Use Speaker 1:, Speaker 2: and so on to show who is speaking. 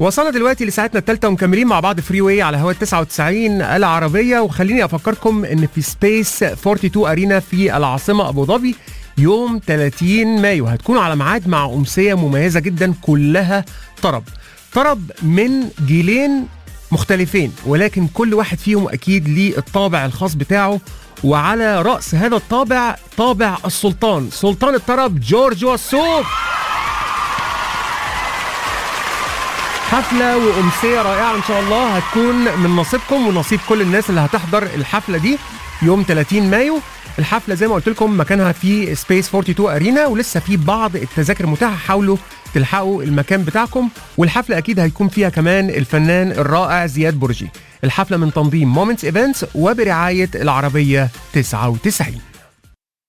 Speaker 1: وصلنا دلوقتي لساعتنا الثالثة ومكملين مع بعض فري واي على هوا 99 العربية وخليني أفكركم إن في سبيس 42 أرينا في العاصمة أبو ظبي يوم 30 مايو هتكون على ميعاد مع أمسية مميزة جدا كلها طرب طرب من جيلين مختلفين ولكن كل واحد فيهم أكيد ليه الطابع الخاص بتاعه وعلى رأس هذا الطابع طابع السلطان سلطان الطرب جورج وسوف حفلة وأمسية رائعة إن شاء الله هتكون من نصيبكم ونصيب كل الناس اللي هتحضر الحفلة دي يوم 30 مايو الحفلة زي ما قلت لكم مكانها في سبيس 42 أرينا ولسه في بعض التذاكر متاحة حاولوا تلحقوا المكان بتاعكم والحفلة أكيد هيكون فيها كمان الفنان الرائع زياد برجي الحفلة من تنظيم مومنتس ايفنتس وبرعاية العربية 99